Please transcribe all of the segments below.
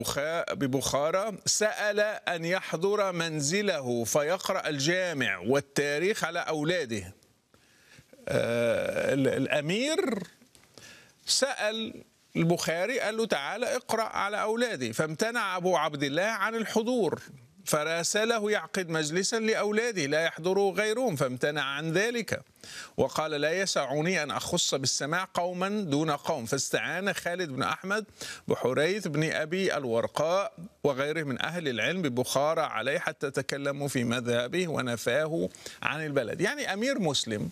ببخارى سأل أن يحضر منزله فيقرأ الجامع والتاريخ على أولاده آه، ال- الأمير سأل البخاري قال له تعالى اقرأ على أولادي فامتنع أبو عبد الله عن الحضور فراسله يعقد مجلسا لأولاده لا يحضره غيرهم فامتنع عن ذلك وقال لا يسعني أن أخص بالسماع قوما دون قوم فاستعان خالد بن أحمد بحريث بن أبي الورقاء وغيره من أهل العلم ببخارى عليه حتى تكلموا في مذهبه ونفاه عن البلد يعني أمير مسلم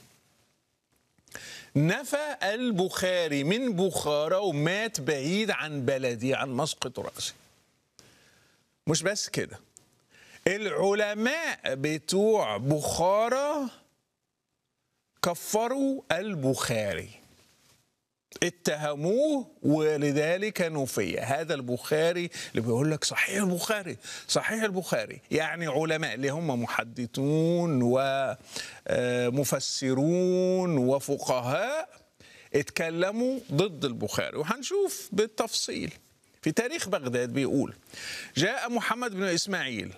نفى البخاري من بخارى ومات بعيد عن بلدي عن مسقط رأسه مش بس كده العلماء بتوع بخارى كفروا البخاري اتهموه ولذلك نفي هذا البخاري اللي بيقول لك صحيح البخاري صحيح البخاري يعني علماء اللي هم محدثون ومفسرون وفقهاء اتكلموا ضد البخاري وهنشوف بالتفصيل في تاريخ بغداد بيقول جاء محمد بن إسماعيل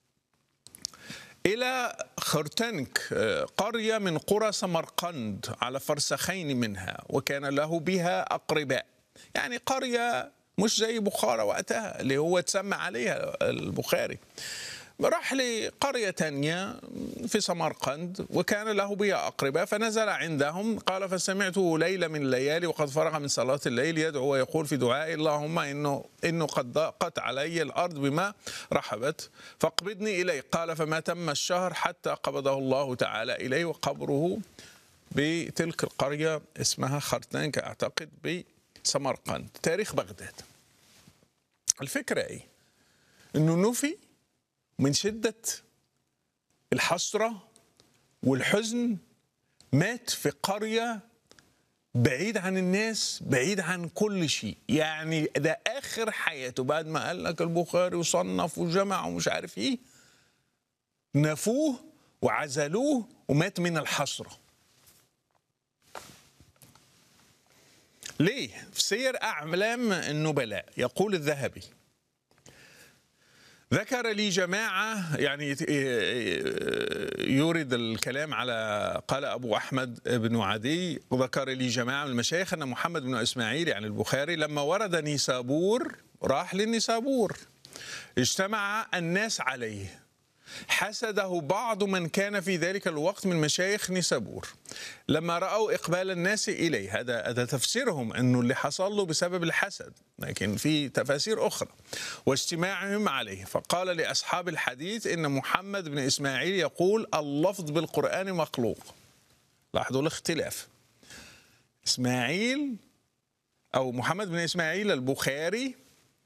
إلى خرتنك قرية من قرى سمرقند على فرسخين منها وكان له بها أقرباء يعني قرية مش زي بخارى وقتها اللي هو تسمى عليها البخاري راح لقرية تانية في سمرقند وكان له بها أقرباء فنزل عندهم قال فسمعته ليلة من الليالي وقد فرغ من صلاة الليل يدعو ويقول في دعائه اللهم إنه, إنه قد ضاقت علي الأرض بما رحبت فاقبضني إليه قال فما تم الشهر حتى قبضه الله تعالى إليه وقبره بتلك القرية اسمها خرتنك أعتقد بسمرقند تاريخ بغداد الفكرة إيه؟ إنه نفي من شدة الحسرة والحزن مات في قرية بعيد عن الناس بعيد عن كل شيء يعني ده آخر حياته بعد ما قال لك البخاري وصنف وجمع ومش عارف إيه نفوه وعزلوه ومات من الحسرة ليه؟ في سير أعلام النبلاء يقول الذهبي ذكر لي جماعة يعني يورد الكلام على قال أبو أحمد بن عدي ذكر لي جماعة من المشايخ أن محمد بن إسماعيل يعني البخاري لما ورد نيسابور راح للنيسابور اجتمع الناس عليه حسده بعض من كان في ذلك الوقت من مشايخ نيسابور لما رأوا إقبال الناس إليه هذا هذا تفسيرهم أنه اللي حصل له بسبب الحسد لكن في تفاسير أخرى واجتماعهم عليه فقال لأصحاب الحديث إن محمد بن إسماعيل يقول اللفظ بالقرآن مخلوق لاحظوا الاختلاف إسماعيل أو محمد بن إسماعيل البخاري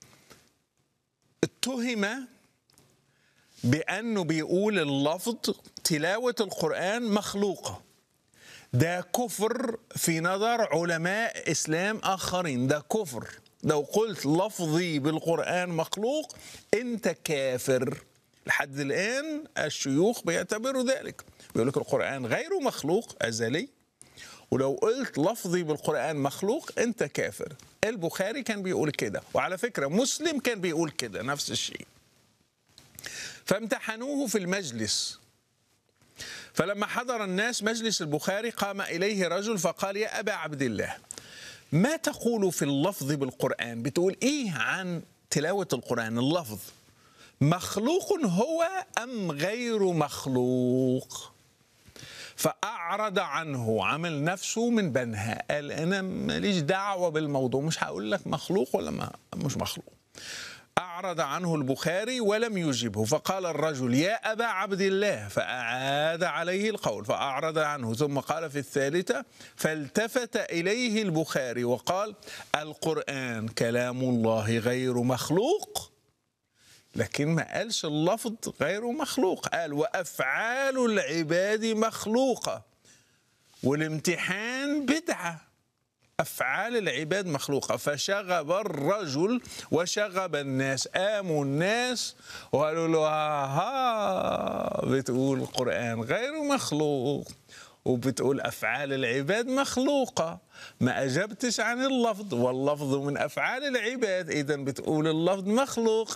اتهم بأنه بيقول اللفظ تلاوة القرآن مخلوقة ده كفر في نظر علماء إسلام آخرين ده كفر لو قلت لفظي بالقرآن مخلوق أنت كافر لحد الآن الشيوخ بيعتبروا ذلك بيقول لك القرآن غير مخلوق أزلي ولو قلت لفظي بالقرآن مخلوق أنت كافر البخاري كان بيقول كده وعلى فكرة مسلم كان بيقول كده نفس الشيء فامتحنوه في المجلس فلما حضر الناس مجلس البخاري قام إليه رجل فقال يا أبا عبد الله ما تقول في اللفظ بالقرآن بتقول إيه عن تلاوة القرآن اللفظ مخلوق هو أم غير مخلوق فأعرض عنه عمل نفسه من بنها قال أنا ماليش دعوة بالموضوع مش هقول لك مخلوق ولا ما مش مخلوق أعرض عنه البخاري ولم يجبه فقال الرجل يا أبا عبد الله فأعاد عليه القول فأعرض عنه ثم قال في الثالثة فالتفت إليه البخاري وقال القرآن كلام الله غير مخلوق لكن ما قالش اللفظ غير مخلوق قال وأفعال العباد مخلوقة والامتحان بدعه أفعال العباد مخلوقة فشغب الرجل وشغب الناس قاموا الناس وقالوا له ها بتقول القرآن غير مخلوق وبتقول أفعال العباد مخلوقة ما أجبتش عن اللفظ واللفظ من أفعال العباد إذا بتقول اللفظ مخلوق